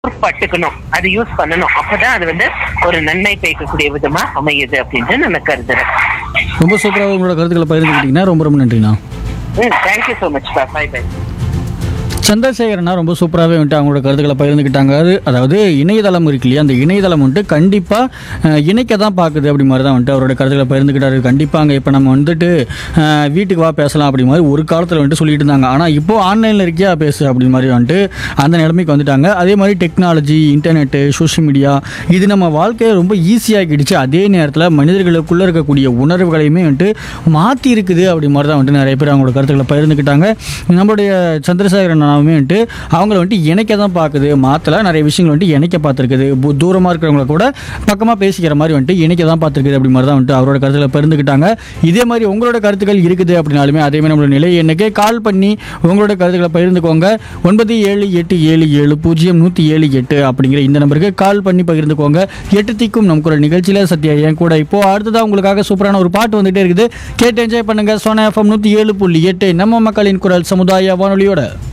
பட்டுக்கணும் அது யூஸ் பண்ணணும் அப்பதான் அது வந்து ஒரு நன்மை பயக்கக்கூடிய விதமா அமையுது அப்படின்ட்டு நான் கருதுறேன் ரொம்ப சூப்பராக உங்களோட கருத்துக்களை பகிர்ந்துக்கிட்டீங்கன்னா ரொம்ப ரொம்ப நன்றிண்ணா ம் thank you so much bye bye சந்திரசேகரனா ரொம்ப சூப்பராகவே வந்துட்டு அவங்களோட கருத்துக்களை பகிர்ந்துக்கிட்டாங்க அது அதாவது இணையதளம் இருக்கு இல்லையா அந்த இணையதளம் வந்துட்டு கண்டிப்பாக இணைக்க தான் பார்க்குது அப்படி மாதிரி தான் வந்துட்டு அவரோட கருத்துக்களை பகிர்ந்துக்கிட்டாரு கண்டிப்பாங்க இப்போ நம்ம வந்துட்டு அஹ், வீட்டுக்கு வா பேசலாம் அப்படி மாதிரி ஒரு காலத்தில் வந்துட்டு சொல்லிட்டு இருந்தாங்க ஆனால் இப்போ ஆன்லைனில் இருக்கியா பேசு அப்படி மாதிரி வந்துட்டு அந்த நிலைமைக்கு வந்துட்டாங்க அதே மாதிரி டெக்னாலஜி இன்டர்நெட்டு சோஷியல் மீடியா இது நம்ம வாழ்க்கையை ரொம்ப ஈஸியாக்கிடுச்சு அதே நேரத்தில் மனிதர்களுக்குள்ளே இருக்கக்கூடிய உணர்வுகளையுமே வந்துட்டு மாற்றி இருக்குது அப்படி மாதிரி தான் வந்துட்டு நிறைய பேர் அவங்களோட கருத்துக்களை பகிர்ந்துக்கிட்டாங்க நம்மளுடைய சந்திரசேகரன் அண்ணாவுமே வந்துட்டு அவங்கள வந்துட்டு இணைக்க தான் பார்க்குது மாற்றல நிறைய விஷயங்கள் வந்துட்டு இணைக்க பார்த்துருக்குது தூரமாக இருக்கிறவங்கள கூட பக்கமாக பேசிக்கிற மாதிரி வந்துட்டு இணைக்க தான் பார்த்துருக்குது அப்படி மாதிரி தான் வந்துட்டு அவரோட கருத்துக்களை பகிர்ந்துக்கிட்டாங்க இதே மாதிரி உங்களோட கருத்துக்கள் இருக்குது அப்படின்னாலுமே அதே மாதிரி நம்மளோட நிலை எண்ணுக்கு கால் பண்ணி உங்களோட கருத்துக்களை பகிர்ந்துக்கோங்க ஒன்பது ஏழு எட்டு ஏழு ஏழு பூஜ்ஜியம் நூற்றி ஏழு எட்டு அப்படிங்கிற இந்த நம்பருக்கு கால் பண்ணி பகிர்ந்துக்கோங்க எட்டு திக்கும் நமக்கு ஒரு நிகழ்ச்சியில் சத்யா என் கூட இப்போ அடுத்ததாக உங்களுக்காக சூப்பரான ஒரு பாட்டு வந்துட்டே இருக்குது கேட்டு என்ஜாய் பண்ணுங்க சோனா எஃப்எம் நூற்றி ஏழு புள்ளி எட்டு நம்ம மக்களின் குரல் சமுதாய வானொலியோட